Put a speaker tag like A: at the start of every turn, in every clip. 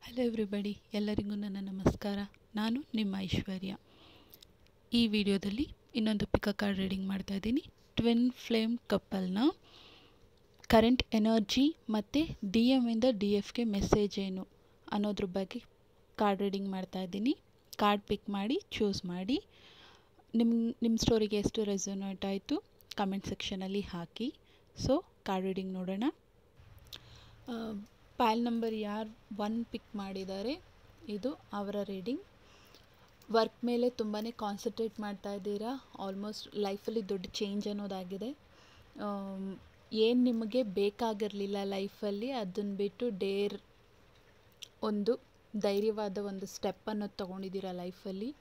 A: hello everybody ಎಲ್ಲರಿಗೂ ನನ್ನ ನಮಸ್ಕಾರ ನಾನು ನಿಮ್ಮ ಐಶ್ವರ್ಯ ಈ ವಿಡಿಯೋದಲ್ಲಿ ಇನ್ನೊಂದು ಪಿಕ ಕಾರ್ಡ್ ರೀಡಿಂಗ್ ಮಾಡ್ತಾ ಇದ್ದೀನಿ ಟ್ವಿನ್ ಫ್ಲೇಮ್ ಕಪ್ಪಲ್ನ ಕರೆಂಟ್ ಎನರ್ಜಿ ಮತ್ತು ಡಿ ಎಮ್ಮಿಂದ ಡಿ ಎಫ್ಗೆ ಮೆಸೇಜ್ ಏನು ಅನ್ನೋದ್ರ ಬಗ್ಗೆ ಕಾರ್ಡ್ ರೀಡಿಂಗ್ ಮಾಡ್ತಾ ಇದ್ದೀನಿ ಕಾರ್ಡ್ ಪಿಕ್ ಮಾಡಿ ಚೂಸ್ ಮಾಡಿ ನಿಮ್ಮ ನಿಮ್ಮ ಸ್ಟೋರಿಗೆ ಎಷ್ಟು ರೆಸೊನೇಟ್ ಆಯಿತು ಕಮೆಂಟ್ ಸೆಕ್ಷನಲ್ಲಿ ಹಾಕಿ ಸೊ ಕಾರ್ಡ್ ರೀಡಿಂಗ್ ನೋಡೋಣ ಪ್ಯಾಲ್ ನಂಬರ್ ಯಾರು ಒನ್ ಪಿಕ್ ಮಾಡಿದ್ದಾರೆ ಇದು ಅವರ ರೀಡಿಂಗ್ ವರ್ಕ್ ಮೇಲೆ ತುಂಬಾ ಕಾನ್ಸಂಟ್ರೇಟ್ ಮಾಡ್ತಾ ಇದ್ದೀರಾ ಆಲ್ಮೋಸ್ಟ್ ಲೈಫಲ್ಲಿ ದೊಡ್ಡ ಚೇಂಜ್ ಅನ್ನೋದಾಗಿದೆ ಏನು ನಿಮಗೆ ಬೇಕಾಗಿರಲಿಲ್ಲ ಲೈಫಲ್ಲಿ ಅದನ್ನು ಬಿಟ್ಟು ಡೇರ್ ಒಂದು ಧೈರ್ಯವಾದ ಒಂದು ಸ್ಟೆಪ್ ಅನ್ನೋದು ತೊಗೊಂಡಿದ್ದೀರಾ ಲೈಫಲ್ಲಿ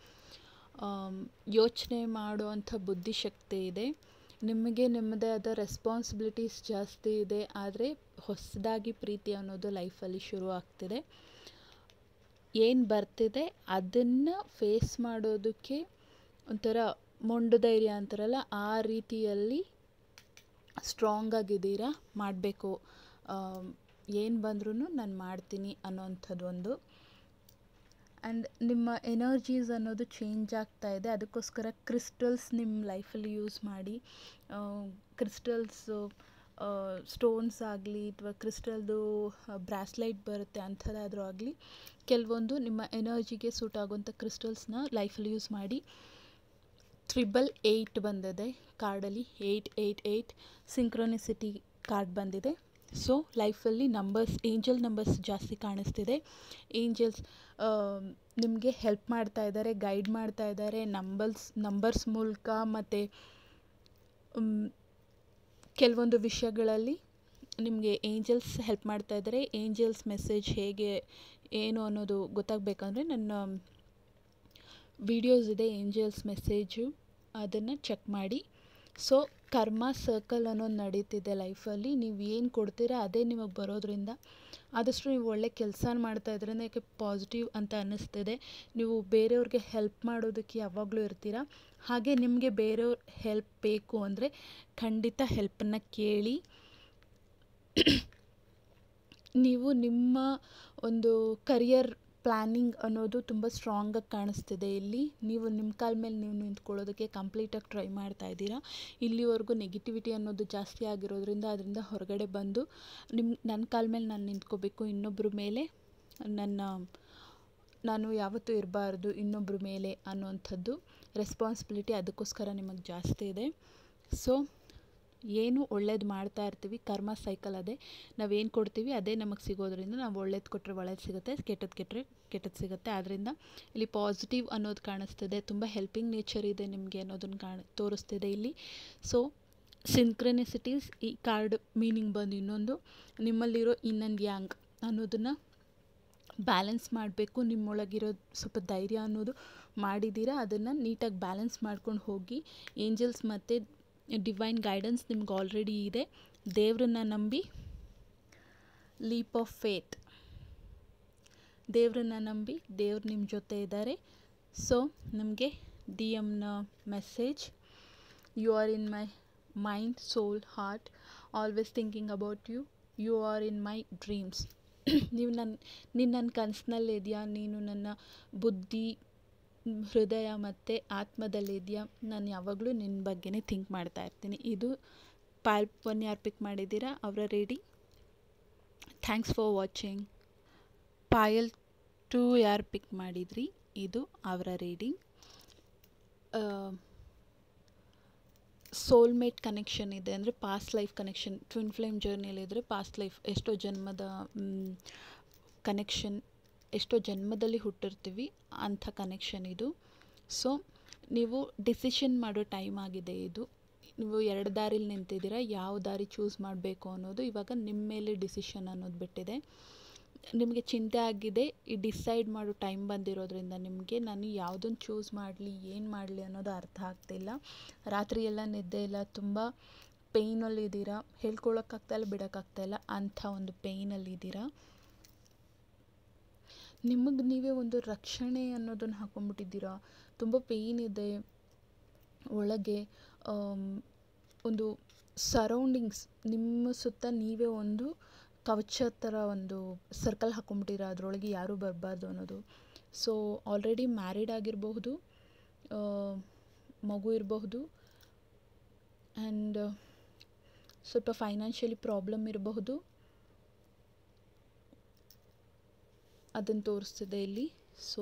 A: ಯೋಚನೆ ಮಾಡುವಂಥ ಬುದ್ಧಿಶಕ್ತಿ ಇದೆ ನಿಮಗೆ ನಿಮ್ಮದೇ ಆದ ರೆಸ್ಪಾನ್ಸಿಬಿಲಿಟೀಸ್ ಜಾಸ್ತಿ ಇದೆ ಆದರೆ ಹೊಸದಾಗಿ ಪ್ರೀತಿ ಅನ್ನೋದು ಲೈಫಲ್ಲಿ ಶುರು ಆಗ್ತಿದೆ ಏನು ಬರ್ತಿದೆ ಅದನ್ನು ಫೇಸ್ ಮಾಡೋದಕ್ಕೆ ಒಂಥರ ಮೊಂಡು ಧೈರ್ಯ ಅಂತಾರಲ್ಲ ಆ ರೀತಿಯಲ್ಲಿ ಸ್ಟ್ರಾಂಗ್ ಆಗಿದ್ದೀರಾ ಮಾಡಬೇಕು ಏನು ಬಂದ್ರೂ ನಾನು ಮಾಡ್ತೀನಿ ಅನ್ನೋವಂಥದ್ದು ಒಂದು ಆ್ಯಂಡ್ ನಿಮ್ಮ ಎನರ್ಜೀಸ್ ಅನ್ನೋದು ಚೇಂಜ್ ಆಗ್ತಾ ಇದೆ ಅದಕ್ಕೋಸ್ಕರ ಕ್ರಿಸ್ಟಲ್ಸ್ ನಿಮ್ಮ ಲೈಫಲ್ಲಿ ಯೂಸ್ ಮಾಡಿ ಕ್ರಿಸ್ಟಲ್ಸು ಸ್ಟೋನ್ಸ್ ಆಗಲಿ ಅಥವಾ ಕ್ರಿಸ್ಟಲ್ದು ಬ್ರಾಸ್ಲೈಟ್ ಬರುತ್ತೆ ಅಂಥದ್ದಾದರೂ ಆಗಲಿ ಕೆಲವೊಂದು ನಿಮ್ಮ ಎನರ್ಜಿಗೆ ಸೂಟ್ ಆಗುವಂಥ ಕ್ರಿಸ್ಟಲ್ಸ್ನ ಲೈಫಲ್ಲಿ ಯೂಸ್ ಮಾಡಿ ತ್ರಿಬಲ್ ಏಯ್ಟ್ ಬಂದಿದೆ ಕಾರ್ಡಲ್ಲಿ eight eight eight synchronicity card ಬಂದಿದೆ ಸೊ ಲೈಫಲ್ಲಿ ನಂಬರ್ಸ್ ಏಂಜಲ್ ನಂಬರ್ಸ್ ಜಾಸ್ತಿ ಕಾಣಿಸ್ತಿದೆ ಏಂಜಲ್ಸ್ ನಿಮಗೆ ಹೆಲ್ಪ್ ಮಾಡ್ತಾ ಇದ್ದಾರೆ ಗೈಡ್ ಮಾಡ್ತಾ ಇದ್ದಾರೆ ನಂಬಲ್ಸ್ ನಂಬರ್ಸ್ ಮೂಲಕ ಮತ್ತು ಕೆಲವೊಂದು ವಿಷಯಗಳಲ್ಲಿ ನಿಮಗೆ ಏಂಜಲ್ಸ್ ಹೆಲ್ಪ್ ಮಾಡ್ತಾ ಇದ್ದಾರೆ ಏಂಜಲ್ಸ್ ಮೆಸೇಜ್ ಹೇಗೆ ಏನು ಅನ್ನೋದು ಗೊತ್ತಾಗಬೇಕಂದ್ರೆ ನನ್ನ ವಿಡಿಯೋಸ್ ಇದೆ ಏಂಜಲ್ಸ್ ಮೆಸೇಜು ಅದನ್ನು ಚೆಕ್ ಮಾಡಿ ಸೊ ಕರ್ಮ ಸರ್ಕಲ್ ಅನ್ನೋದು ನಡೀತಿದೆ ಲೈಫಲ್ಲಿ ನೀವು ಏನು ಕೊಡ್ತೀರಾ ಅದೇ ನಿಮಗೆ ಬರೋದ್ರಿಂದ ಆದಷ್ಟು ನೀವು ಒಳ್ಳೆ ಕೆಲಸ ಮಾಡ್ತಾ ಇದ್ರೆ ಯಾಕೆ ಪಾಸಿಟಿವ್ ಅಂತ ಅನ್ನಿಸ್ತಿದೆ ನೀವು ಬೇರೆಯವ್ರಿಗೆ ಹೆಲ್ಪ್ ಮಾಡೋದಕ್ಕೆ ಯಾವಾಗಲೂ ಇರ್ತೀರ ಹಾಗೆ ನಿಮಗೆ ಬೇರೆಯವ್ರ ಹೆಲ್ಪ್ ಬೇಕು ಅಂದರೆ ಖಂಡಿತ ಹೆಲ್ಪನ್ನು ಕೇಳಿ ನೀವು ನಿಮ್ಮ ಒಂದು ಕರಿಯರ್ ಪ್ಲ್ಯಾನಿಂಗ್ ಅನ್ನೋದು ತುಂಬ ಸ್ಟ್ರಾಂಗಾಗಿ ಕಾಣಿಸ್ತಿದೆ ಇಲ್ಲಿ ನೀವು ನಿಮ್ಮ ಕಾಲ ಮೇಲೆ ನೀವು ನಿಂತ್ಕೊಳ್ಳೋದಕ್ಕೆ ಕಂಪ್ಲೀಟಾಗಿ ಟ್ರೈ ಮಾಡ್ತಾ ಇದ್ದೀರಾ ಇಲ್ಲಿವರೆಗೂ ನೆಗೆಟಿವಿಟಿ ಅನ್ನೋದು ಜಾಸ್ತಿ ಆಗಿರೋದ್ರಿಂದ ಅದರಿಂದ ಹೊರಗಡೆ ಬಂದು ನಿಮ್ಮ ನನ್ನ ಕಾಲ ಮೇಲೆ ನಾನು ನಿಂತ್ಕೋಬೇಕು ಇನ್ನೊಬ್ಬರ ಮೇಲೆ ನನ್ನ ನಾನು ಯಾವತ್ತೂ ಇರಬಾರ್ದು ಇನ್ನೊಬ್ಬರ ಮೇಲೆ ಅನ್ನೋವಂಥದ್ದು ರೆಸ್ಪಾನ್ಸಿಬಿಲಿಟಿ ಅದಕ್ಕೋಸ್ಕರ ನಿಮಗೆ ಜಾಸ್ತಿ ಇದೆ ಸೊ ಏನು ಒಳ್ಳೇದು ಮಾಡ್ತಾ ಇರ್ತೀವಿ ಕರ್ಮ ಸೈಕಲ್ ಅದೇ ನಾವೇನು ಕೊಡ್ತೀವಿ ಅದೇ ನಮಗೆ ಸಿಗೋದ್ರಿಂದ ನಾವು ಒಳ್ಳೇದು ಕೊಟ್ಟರೆ ಒಳ್ಳೇದು ಸಿಗುತ್ತೆ ಕೆಟ್ಟದ್ದು ಕೆಟ್ಟರೆ ಕೆಟ್ಟದ್ದು ಸಿಗುತ್ತೆ ಆದ್ದರಿಂದ ಇಲ್ಲಿ ಪಾಸಿಟಿವ್ ಅನ್ನೋದು ಕಾಣಿಸ್ತಿದೆ ತುಂಬ ಹೆಲ್ಪಿಂಗ್ ನೇಚರ್ ಇದೆ ನಿಮಗೆ ಅನ್ನೋದನ್ನು ಕಾಣ ತೋರಿಸ್ತಿದೆ ಇಲ್ಲಿ ಸೊ ಸಿಂಕ್ರನಿಸಿಟೀಸ್ ಈ ಕಾರ್ಡ್ ಮೀನಿಂಗ್ ಬಂದು ಇನ್ನೊಂದು ನಿಮ್ಮಲ್ಲಿರೋ ಇನ್ನೊಂದು ಯಾಂಗ್ ಅನ್ನೋದನ್ನು ಬ್ಯಾಲೆನ್ಸ್ ಮಾಡಬೇಕು ನಿಮ್ಮೊಳಗಿರೋ ಸ್ವಲ್ಪ ಧೈರ್ಯ ಅನ್ನೋದು ಮಾಡಿದ್ದೀರಾ ಅದನ್ನು ನೀಟಾಗಿ ಬ್ಯಾಲೆನ್ಸ್ ಮಾಡ್ಕೊಂಡು ಹೋಗಿ ಏಂಜಲ್ಸ್ ಮತ್ತು ಡಿವೈನ್ ಗೈಡೆನ್ಸ್ ನಿಮ್ಗೆ ಆಲ್ರೆಡಿ ಇದೆ ದೇವ್ರನ್ನ ನಂಬಿ ಲೀಪ್ ಆಫ್ ಫೇತ್ ದೇವ್ರನ್ನ ನಂಬಿ ದೇವ್ರು ನಿಮ್ಮ ಜೊತೆ ಇದ್ದಾರೆ ಸೊ ನಿಮಗೆ ಡಿ ಎಮ್ನ message you are in my mind soul heart always thinking about you you are in my dreams ನೀವು ನನ್ನ ನೀನು ನನ್ನ ಕನಸಿನಲ್ಲಿದೆಯಾ ನೀನು ನನ್ನ ಬುದ್ಧಿ ಹೃದಯ ಮತ್ತು ಆತ್ಮದಲ್ಲಿದೆಯಾ ನಾನು ಯಾವಾಗಲೂ ನಿನ್ನ ಬಗ್ಗೆನೇ ಥಿಂಕ್ ಮಾಡ್ತಾ ಇರ್ತೀನಿ ಇದು ಪಾಲ್ ಒನ್ ಯಾರು ಪಿಕ್ ಮಾಡಿದ್ದೀರಾ ಅವರ reading thanks for watching pile two ಯಾರು ಪಿಕ್ ಮಾಡಿದ್ರಿ ಇದು ಅವರ ರೀಡಿಂಗ್ ಸೋಲ್ಮೇಟ್ ಕನೆಕ್ಷನ್ ಇದೆ ಅಂದರೆ past life connection twin flame ಜರ್ನಿಯಲ್ಲಿದ್ದರೆ ಪಾಸ್ಟ್ ಲೈಫ್ ಎಷ್ಟೋ ಜನ್ಮದ ಕನೆಕ್ಷನ್ ಎಷ್ಟೋ ಜನ್ಮದಲ್ಲಿ ಹುಟ್ಟಿರ್ತೀವಿ ಅಂಥ ಕನೆಕ್ಷನ್ ಇದು ಸೊ ನೀವು ಡಿಸಿಷನ್ ಮಾಡೋ ಟೈಮ್ ಆಗಿದೆ ಇದು ನೀವು ಎರಡು ದಾರಿಲಿ ನಿಂತಿದ್ದೀರಾ ಯಾವ ದಾರಿ ಚೂಸ್ ಮಾಡಬೇಕು ಅನ್ನೋದು ಇವಾಗ ನಿಮ್ಮ ಮೇಲೆ ಡಿಸಿಷನ್ ಅನ್ನೋದು ಬಿಟ್ಟಿದೆ ನಿಮಗೆ ಚಿಂತೆ ಆಗಿದೆ ಈ ಡಿಸೈಡ್ ಮಾಡೋ ಟೈಮ್ ಬಂದಿರೋದ್ರಿಂದ ನಿಮಗೆ ನಾನು ಯಾವುದನ್ನು ಚೂಸ್ ಮಾಡಲಿ ಏನು ಮಾಡಲಿ ಅನ್ನೋದು ಅರ್ಥ ಆಗ್ತಿಲ್ಲ ರಾತ್ರಿ ಎಲ್ಲ ನಿದ್ದೆ ಇಲ್ಲ ತುಂಬ ಪೇಯ್ನಲ್ಲಿದ್ದೀರಾ ಹೇಳ್ಕೊಳಕ್ಕಾಗ್ತಾಯಿಲ್ಲ ಬಿಡೋಕ್ಕಾಗ್ತಾಯಿಲ್ಲ ಅಂಥ ಒಂದು ಪೇಯ್ನಲ್ಲಿದ್ದೀರಾ ನಿಮಗೆ ನೀವೇ ಒಂದು ರಕ್ಷಣೆ ಅನ್ನೋದನ್ನು ಹಾಕೊಂಡ್ಬಿಟ್ಟಿದ್ದೀರಾ ತುಂಬ ಪೇಯ್ನ್ ಇದೆ ಒಳಗೆ ಒಂದು ಸರೌಂಡಿಂಗ್ಸ್ ನಿಮ್ಮ ಸುತ್ತ ನೀವೇ ಒಂದು ಕವಚ ಥರ ಒಂದು ಸರ್ಕಲ್ ಹಾಕ್ಕೊಂಬಿಟ್ಟಿರ ಅದರೊಳಗೆ ಯಾರೂ ಬರಬಾರ್ದು ಅನ್ನೋದು ಸೊ ಆಲ್ರೆಡಿ ಮ್ಯಾರಿಡ್ ಆಗಿರಬಹುದು ಮಗು ಇರಬಹುದು ಆ್ಯಂಡ್ ಸ್ವಲ್ಪ ಫೈನಾನ್ಷಿಯಲಿ ಪ್ರಾಬ್ಲಮ್ ಇರಬಹುದು ಅದನ್ನು ತೋರಿಸ್ತಿದೆ ಇಲ್ಲಿ ಸೊ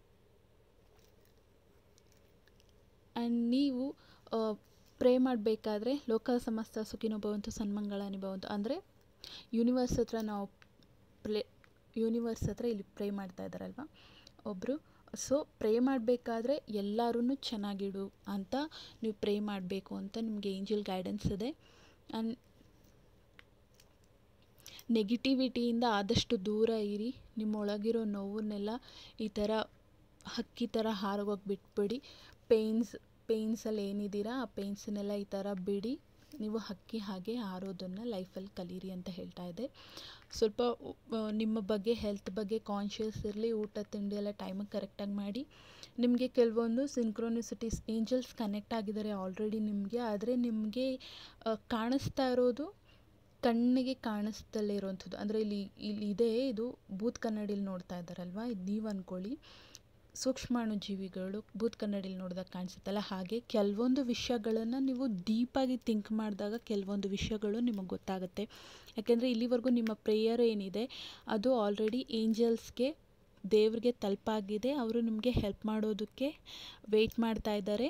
A: ಆ್ಯಂಡ್ ನೀವು ಪ್ರೇ ಮಾಡಬೇಕಾದ್ರೆ ಲೋಕ ಸಮಸ್ತ ಸುಖಿನೋ ಭವಂತು ಸನ್ಮಂಗಳಾನಿ ಭವಂತು ಅಂದರೆ ಯೂನಿವರ್ಸ್ ಹತ್ರ ನಾವು ಪ್ಲೇ ಯೂನಿವರ್ಸ್ ಹತ್ರ ಇಲ್ಲಿ ಪ್ರೇ ಮಾಡ್ತಾ ಇದ್ದಾರಲ್ವ ಒಬ್ಬರು ಸೊ ಪ್ರೇ ಮಾಡಬೇಕಾದ್ರೆ ಎಲ್ಲರೂ ಚೆನ್ನಾಗಿಡು ಅಂತ ನೀವು ಪ್ರೇ ಮಾಡಬೇಕು ಅಂತ ನಿಮಗೆ ಏಂಜಲ್ ಗೈಡೆನ್ಸ್ ಇದೆ ಆ್ಯಂಡ್ ನೆಗೆಟಿವಿಟಿಯಿಂದ ಆದಷ್ಟು ದೂರ ಇರಿ ನಿಮ್ಮೊಳಗಿರೋ ನೋವನ್ನೆಲ್ಲ ಈ ಥರ ಹಕ್ಕಿ ಥರ ಹಾರೋಗೋಗಿ ಬಿಟ್ಬಿಡಿ ಪೇಯ್ನ್ಸ್ ಪೇಯ್ನ್ಸಲ್ಲಿ ಏನಿದ್ದೀರಾ ಆ ಪೇಯ್ನ್ಸನ್ನೆಲ್ಲ ಈ ಥರ ಬಿಡಿ ನೀವು ಹಕ್ಕಿ ಹಾಗೆ ಹಾರೋದನ್ನು ಲೈಫಲ್ಲಿ ಕಲೀರಿ ಅಂತ ಹೇಳ್ತಾ ಇದೆ ಸ್ವಲ್ಪ ನಿಮ್ಮ ಬಗ್ಗೆ ಹೆಲ್ತ್ ಬಗ್ಗೆ ಕಾನ್ಷಿಯಸ್ ಇರಲಿ ಊಟ ತಿಂಡಿ ಎಲ್ಲ ಟೈಮಿಗೆ ಕರೆಕ್ಟಾಗಿ ಮಾಡಿ ನಿಮಗೆ ಕೆಲವೊಂದು ಸಿನ್ಕ್ರೋನಿಸಿಟೀಸ್ ಏಂಜಲ್ಸ್ ಕನೆಕ್ಟ್ ಆಗಿದ್ದಾರೆ ಆಲ್ರೆಡಿ ನಿಮಗೆ ಆದರೆ ನಿಮಗೆ ಕಾಣಿಸ್ತಾ ಇರೋದು ಕಣ್ಣಿಗೆ ಕಾಣಿಸ್ದಲ್ಲೇ ಇರೋವಂಥದ್ದು ಅಂದರೆ ಇಲ್ಲಿ ಇಲ್ಲಿ ಇದೆ ಇದು ಬೂತ್ ಕನ್ನಡಿಲಿ ನೋಡ್ತಾ ಇದ್ದಾರಲ್ವ ಇದು ನೀವು ಅಂದ್ಕೊಳ್ಳಿ ಸೂಕ್ಷ್ಮಾಣು ಜೀವಿಗಳು ಬೂತ್ ಕನ್ನಡಿಲಿ ನೋಡಿದಾಗ ಕಾಣಿಸುತ್ತಲ್ಲ ಹಾಗೆ ಕೆಲವೊಂದು ವಿಷಯಗಳನ್ನು ನೀವು ಡೀಪಾಗಿ ಥಿಂಕ್ ಮಾಡಿದಾಗ ಕೆಲವೊಂದು ವಿಷಯಗಳು ನಿಮಗೆ ಗೊತ್ತಾಗುತ್ತೆ ಯಾಕೆಂದರೆ ಇಲ್ಲಿವರೆಗೂ ನಿಮ್ಮ ಪ್ರೇಯರ್ ಏನಿದೆ ಅದು ಆಲ್ರೆಡಿ ಏಂಜಲ್ಸ್ಗೆ ದೇವ್ರಿಗೆ ತಲುಪಾಗಿದೆ ಅವರು ನಿಮಗೆ ಹೆಲ್ಪ್ ಮಾಡೋದಕ್ಕೆ ವೆಯ್ಟ್ ಮಾಡ್ತಾ ಇದ್ದಾರೆ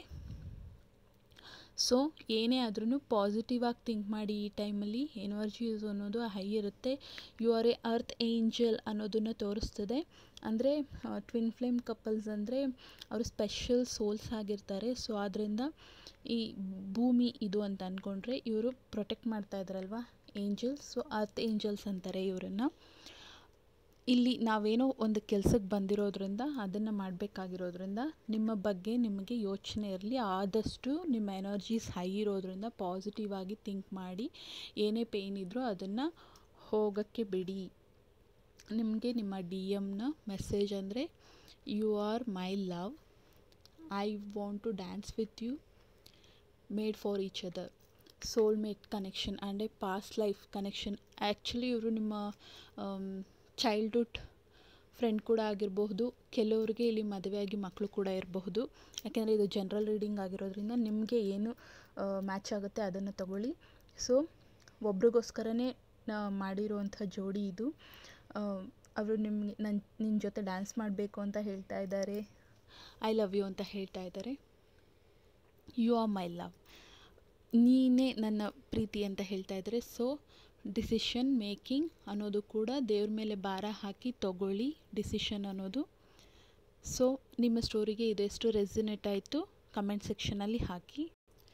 A: ಸೊ ಏನೇ ಆದ್ರೂ ಪಾಸಿಟಿವ್ ಆಗಿ ಥಿಂಕ್ ಮಾಡಿ ಈ ಟೈಮಲ್ಲಿ ಎನರ್ಜೀಸ್ ಅನ್ನೋದು ಹೈ ಇರುತ್ತೆ you are a earth angel ಅನ್ನೋದನ್ನು ತೋರಿಸ್ತದೆ ಅಂದರೆ ಟ್ವಿನ್ ಫ್ಲೇಮ್ ಕಪಲ್ಸ್ ಅಂದರೆ ಅವರು ಸ್ಪೆಷಲ್ ಸೋಲ್ಸ್ ಆಗಿರ್ತಾರೆ ಸೊ ಆದ್ದರಿಂದ ಈ ಭೂಮಿ ಇದು ಅಂತ ಅಂದ್ಕೊಂಡ್ರೆ ಇವರು ಪ್ರೊಟೆಕ್ಟ್ ಮಾಡ್ತಾ ಇದ್ದಾರಲ್ವ ಏಂಜಲ್ಸ್ ಸೊ ಅರ್ತ್ ಏಂಜಲ್ಸ್ ಅಂತಾರೆ ಇವರನ್ನು ಇಲ್ಲಿ ನಾವೇನೋ ಒಂದು ಕೆಲಸಕ್ಕೆ ಬಂದಿರೋದ್ರಿಂದ ಅದನ್ನು ಮಾಡಬೇಕಾಗಿರೋದ್ರಿಂದ ನಿಮ್ಮ ಬಗ್ಗೆ ನಿಮಗೆ ಯೋಚನೆ ಇರಲಿ ಆದಷ್ಟು ನಿಮ್ಮ ಎನರ್ಜೀಸ್ ಹೈ ಇರೋದ್ರಿಂದ ಪಾಸಿಟಿವ್ ಆಗಿ ಥಿಂಕ್ ಮಾಡಿ ಏನೇ ಪೇಯ್ನ್ ಇದ್ದರೂ ಅದನ್ನು ಹೋಗೋಕ್ಕೆ ಬಿಡಿ ನಿಮಗೆ ನಿಮ್ಮ ಡಿ ಎಮ್ನ ಮೆಸೇಜ್ ಅಂದರೆ you are my love I want to dance with you made for each other soulmate connection and a past life connection actually ಇವರು ನಿಮ್ಮ ಚೈಲ್ಡ್ಹುಡ್ ಫ್ರೆಂಡ್ ಕೂಡ ಆಗಿರಬಹುದು ಕೆಲವರಿಗೆ ಇಲ್ಲಿ ಮದುವೆಯಾಗಿ ಮಕ್ಕಳು ಕೂಡ ಇರಬಹುದು ಯಾಕೆಂದರೆ ಇದು ಜನರಲ್ ರೀಡಿಂಗ್ ಆಗಿರೋದ್ರಿಂದ ನಿಮಗೆ ಏನು ಮ್ಯಾಚ್ ಆಗುತ್ತೆ ಅದನ್ನು ತಗೊಳ್ಳಿ ಸೊ ಒಬ್ರಿಗೋಸ್ಕರನೇ ಮಾಡಿರುವಂಥ ಜೋಡಿ ಇದು ಅವರು ನಿಮಗೆ ನನ್ನ ನಿನ್ನ ಜೊತೆ ಡ್ಯಾನ್ಸ್ ಮಾಡಬೇಕು ಅಂತ ಹೇಳ್ತಾ ಇದ್ದಾರೆ ಐ ಲವ್ ಯು ಅಂತ ಹೇಳ್ತಾ ಇದ್ದಾರೆ ಯು ಆರ್ ಮೈ ಲವ್ ನೀನೇ ನನ್ನ ಪ್ರೀತಿ ಅಂತ ಹೇಳ್ತಾ ಇದ್ದಾರೆ ಸೊ ಡಿಸಿಷನ್ ಮೇಕಿಂಗ್ ಅನ್ನೋದು ಕೂಡ ದೇವ್ರ ಮೇಲೆ ಭಾರ ಹಾಕಿ ತಗೊಳ್ಳಿ ಡಿಸಿಷನ್ ಅನ್ನೋದು ಸೊ ನಿಮ್ಮ ಸ್ಟೋರಿಗೆ ಇದೆಷ್ಟು ರೆಸಿನೇಟ್ ಆಯಿತು ಕಮೆಂಟ್ ಸೆಕ್ಷನಲ್ಲಿ ಹಾಕಿ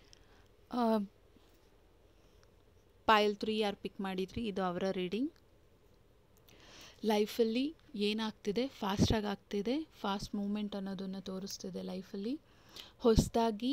A: ಪಾಯಲ್ ತ್ರೀ ಯಾರು ಪಿಕ್ ಮಾಡಿದ್ರಿ ಇದು ಅವರ ರೀಡಿಂಗ್ ಲೈಫಲ್ಲಿ ಏನಾಗ್ತಿದೆ ಫಾಸ್ಟಾಗಿ ಆಗ್ತಿದೆ ಫಾಸ್ಟ್ ಮೂಮೆಂಟ್ ಅನ್ನೋದನ್ನು ತೋರಿಸ್ತಿದೆ ಲೈಫಲ್ಲಿ ಹೊಸದಾಗಿ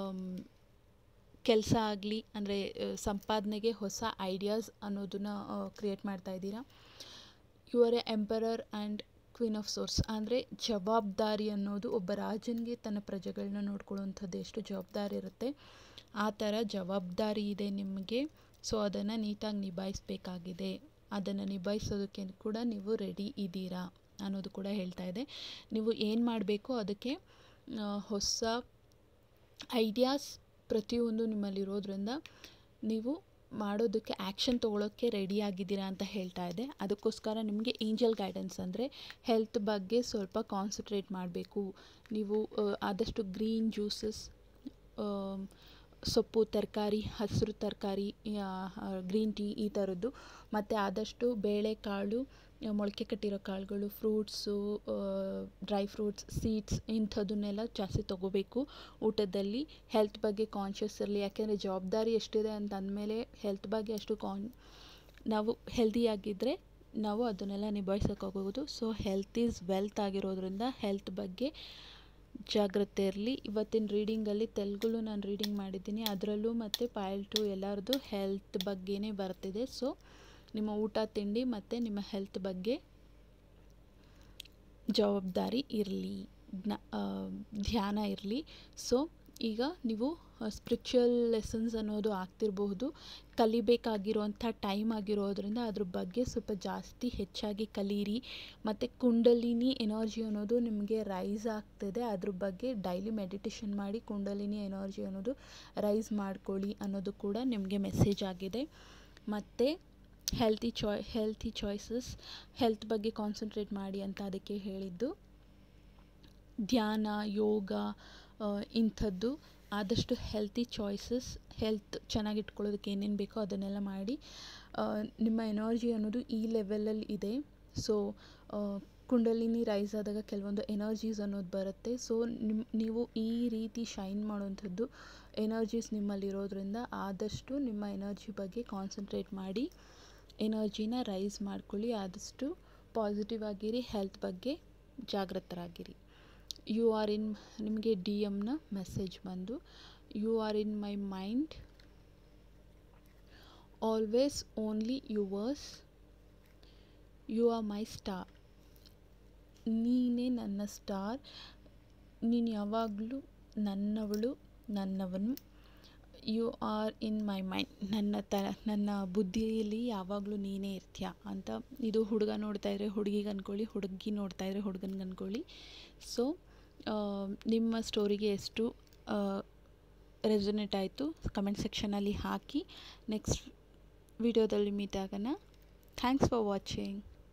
A: ಕೆಲಸ ಆಗಲಿ ಅಂದರೆ ಸಂಪಾದನೆಗೆ ಹೊಸ ಐಡಿಯಾಸ್ ಅನ್ನೋದನ್ನು ಕ್ರಿಯೇಟ್ ಮಾಡ್ತಾ ಇದ್ದೀರಾ you are a emperor and queen of source ಅಂದರೆ ಜವಾಬ್ದಾರಿ ಅನ್ನೋದು ಒಬ್ಬ ರಾಜನಿಗೆ ತನ್ನ ಪ್ರಜೆಗಳನ್ನ ನೋಡ್ಕೊಳ್ಳುವಂಥದ್ದು ಎಷ್ಟು ಜವಾಬ್ದಾರಿ ಇರುತ್ತೆ ಆ ಥರ ಜವಾಬ್ದಾರಿ ಇದೆ ನಿಮಗೆ ಸೊ ಅದನ್ನು ನೀಟಾಗಿ ನಿಭಾಯಿಸಬೇಕಾಗಿದೆ ಅದನ್ನು ನಿಭಾಯಿಸೋದಕ್ಕೆ ಕೂಡ ನೀವು ರೆಡಿ ಇದ್ದೀರಾ ಅನ್ನೋದು ಕೂಡ ಹೇಳ್ತಾ ಇದೆ ನೀವು ಏನು ಮಾಡಬೇಕು ಅದಕ್ಕೆ ಹೊಸ ಐಡಿಯಾಸ್ ಪ್ರತಿಯೊಂದು ನಿಮ್ಮಲ್ಲಿರೋದ್ರಿಂದ ನೀವು ಮಾಡೋದಕ್ಕೆ ಆ್ಯಕ್ಷನ್ ತೊಗೊಳೋಕ್ಕೆ ರೆಡಿ ಆಗಿದ್ದೀರಾ ಅಂತ ಹೇಳ್ತಾ ಇದೆ ಅದಕ್ಕೋಸ್ಕರ ನಿಮಗೆ ಏಂಜಲ್ ಗೈಡೆನ್ಸ್ ಅಂದರೆ ಹೆಲ್ತ್ ಬಗ್ಗೆ ಸ್ವಲ್ಪ ಕಾನ್ಸಂಟ್ರೇಟ್ ಮಾಡಬೇಕು ನೀವು ಆದಷ್ಟು ಗ್ರೀನ್ ಜ್ಯೂಸಸ್ ಸೊಪ್ಪು ತರಕಾರಿ ಹಸಿರು ತರಕಾರಿ ಗ್ರೀನ್ ಟೀ ಈ ಥರದ್ದು ಮತ್ತು ಆದಷ್ಟು ಬೇಳೆಕಾಳು ಮೊಳಕೆ ಕಟ್ಟಿರೋ ಕಾಳುಗಳು ಫ್ರೂಟ್ಸು ಡ್ರೈ ಫ್ರೂಟ್ಸ್ ಸೀಡ್ಸ್ ಇಂಥದ್ದನ್ನೆಲ್ಲ ಜಾಸ್ತಿ ತೊಗೋಬೇಕು ಊಟದಲ್ಲಿ ಹೆಲ್ತ್ ಬಗ್ಗೆ ಕಾನ್ಷಿಯಸ್ ಇರಲಿ ಯಾಕೆಂದರೆ ಜವಾಬ್ದಾರಿ ಎಷ್ಟಿದೆ ಅಂತ ಅಂದಮೇಲೆ ಹೆಲ್ತ್ ಬಗ್ಗೆ ಅಷ್ಟು ಕಾನ್ ನಾವು ಹೆಲ್ದಿಯಾಗಿದ್ದರೆ ನಾವು ಅದನ್ನೆಲ್ಲ ನಿಭಾಯಿಸೋಕ್ಕಾಗೋದು ಸೊ ಹೆಲ್ತ್ ಈಸ್ ವೆಲ್ತ್ ಆಗಿರೋದ್ರಿಂದ ಹೆಲ್ತ್ ಬಗ್ಗೆ ಜಾಗ್ರತೆ ಇರಲಿ ಇವತ್ತಿನ ರೀಡಿಂಗಲ್ಲಿ ತೆಲುಗುಲು ನಾನು ರೀಡಿಂಗ್ ಮಾಡಿದ್ದೀನಿ ಅದರಲ್ಲೂ ಮತ್ತು ಪಾಯಲ್ ಟು ಎಲ್ಲರದು ಹೆಲ್ತ್ ಬಗ್ಗೆನೇ ಬರ್ತಿದೆ ಸೊ ನಿಮ್ಮ ಊಟ ತಿಂಡಿ ಮತ್ತು ನಿಮ್ಮ ಹೆಲ್ತ್ ಬಗ್ಗೆ ಜವಾಬ್ದಾರಿ ಇರಲಿ ಜ್ಞಾ ಧ್ಯಾನ ಇರಲಿ ಸೊ ಈಗ ನೀವು ಸ್ಪಿರಿಚುವಲ್ ಲೆಸನ್ಸ್ ಅನ್ನೋದು ಆಗ್ತಿರಬಹುದು ಕಲಿಬೇಕಾಗಿರುವಂಥ ಟೈಮ್ ಆಗಿರೋದ್ರಿಂದ ಅದ್ರ ಬಗ್ಗೆ ಸ್ವಲ್ಪ ಜಾಸ್ತಿ ಹೆಚ್ಚಾಗಿ ಕಲೀರಿ ಮತ್ತು ಕುಂಡಲಿನಿ ಎನರ್ಜಿ ಅನ್ನೋದು ನಿಮಗೆ ರೈಸ್ ಆಗ್ತಿದೆ ಅದ್ರ ಬಗ್ಗೆ ಡೈಲಿ ಮೆಡಿಟೇಷನ್ ಮಾಡಿ ಕುಂಡಲಿನಿ ಎನರ್ಜಿ ಅನ್ನೋದು ರೈಸ್ ಮಾಡ್ಕೊಳ್ಳಿ ಅನ್ನೋದು ಕೂಡ ನಿಮಗೆ ಮೆಸೇಜ್ ಆಗಿದೆ ಮತ್ತು ಹೆಲ್ತಿ ಚಾಯ್ ಹೆಲ್ತಿ ಚಾಯ್ಸಸ್ ಹೆಲ್ತ್ ಬಗ್ಗೆ ಕಾನ್ಸಂಟ್ರೇಟ್ ಮಾಡಿ ಅಂತ ಅದಕ್ಕೆ ಹೇಳಿದ್ದು ಧ್ಯಾನ ಯೋಗ ಇಂಥದ್ದು ಆದಷ್ಟು ಹೆಲ್ತಿ ಚಾಯ್ಸಸ್ ಹೆಲ್ತ್ ಚೆನ್ನಾಗಿ ಇಟ್ಕೊಳ್ಳೋದಕ್ಕೆ ಏನೇನು ಬೇಕೋ ಅದನ್ನೆಲ್ಲ ಮಾಡಿ ನಿಮ್ಮ ಎನರ್ಜಿ ಅನ್ನೋದು ಈ ಲೆವೆಲಲ್ಲಿ ಇದೆ ಸೊ ಕುಂಡಲಿನಿ ರೈಸ್ ಆದಾಗ ಕೆಲವೊಂದು ಎನರ್ಜೀಸ್ ಅನ್ನೋದು ಬರುತ್ತೆ ಸೊ ನಿಮ್ಮ ನೀವು ಈ ರೀತಿ ಶೈನ್ ಮಾಡುವಂಥದ್ದು ಎನರ್ಜೀಸ್ ನಿಮ್ಮಲ್ಲಿರೋದ್ರಿಂದ ಆದಷ್ಟು ನಿಮ್ಮ ಎನರ್ಜಿ ಬಗ್ಗೆ ಕಾನ್ಸಂಟ್ರೇಟ್ ಮಾಡಿ ಎನರ್ಜಿನ ರೈಸ್ ಮಾಡ್ಕೊಳ್ಳಿ ಆದಷ್ಟು ಪಾಸಿಟಿವ್ ಆಗಿರಿ ಹೆಲ್ತ್ ಬಗ್ಗೆ ಜಾಗೃತರಾಗಿರಿ ಯು ಆರ್ ಇನ್ ನಿಮಗೆ ಡಿ ಎಮ್ನ ಮೆಸೇಜ್ ಬಂದು you are in my mind always only yours you are my star ನೀನೇ ನನ್ನ ಸ್ಟಾರ್ ನೀನು ಯಾವಾಗಲೂ ನನ್ನವಳು ನನ್ನವನು you are in my mind ನನ್ನ ತ ನನ್ನ ಬುದ್ಧಿಯಲ್ಲಿ ಯಾವಾಗಲೂ ನೀನೇ ಇರ್ತೀಯ ಅಂತ ಇದು ಹುಡುಗ ನೋಡ್ತಾ ಇದ್ರೆ ಹುಡುಗಿಗೆ ಅಂದ್ಕೊಳ್ಳಿ ಹುಡುಗಿ ನೋಡ್ತಾ ಇದ್ರೆ ಹುಡುಗನಿಗೆ ಅಂದ್ಕೊಳ್ಳಿ ಸೊ ನಿಮ್ಮ ಸ್ಟೋರಿಗೆ ಎಷ್ಟು ರೆಸೊನೇಟ್ ಆಯಿತು ಕಮೆಂಟ್ ಸೆಕ್ಷನಲ್ಲಿ ಹಾಕಿ ನೆಕ್ಸ್ಟ್ ವಿಡಿಯೋದಲ್ಲಿ ಮೀಟ್ ಆಗೋಣ ಥ್ಯಾಂಕ್ಸ್ ಫಾರ್ ವಾಚಿಂಗ್